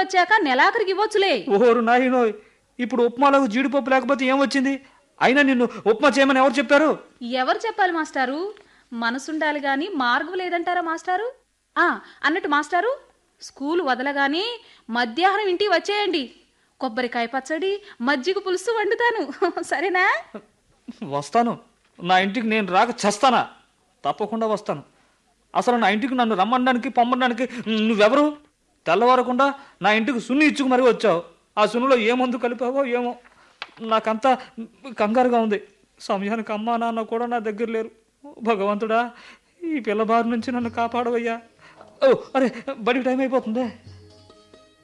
వచ్చాక నెలాఖరికి ఇవ్వచ్చులే ఓరు నాయనో ఇప్పుడు ఉప్మాలకు జీడిపప్పు లేకపోతే ఏం వచ్చింది అయినా నిన్ను ఉప్మా చేయమని ఎవరు చెప్పారు ఎవరు చెప్పాలి మాస్టారు మనసుండాలి గాని మార్గం లేదంటారా మాస్టారు ఆ అన్నట్టు మాస్టారు స్కూల్ వదలగానే మధ్యాహ్నం ఇంటికి వచ్చేయండి కొబ్బరికాయ పచ్చడి మజ్జిగ పులుసు వండుతాను సరేనా వస్తాను నా ఇంటికి నేను రాక చస్తానా తప్పకుండా వస్తాను అసలు నా ఇంటికి నన్ను రమ్మనడానికి పొమ్మనడానికి నువ్వెవరు తెల్లవారకుండా నా ఇంటికి సున్ని ఇచ్చుకు మరీ వచ్చావు ఆ సున్నులో ఏ మందు కలిపావో ఏమో నాకంతా కంగారుగా ఉంది సమయానికి అమ్మా నాన్న కూడా నా దగ్గర లేరు భగవంతుడా ఈ పిల్ల బారి నుంచి నన్ను కాపాడవయ్యా ఓ అరే బడికి టైం అయిపోతుందే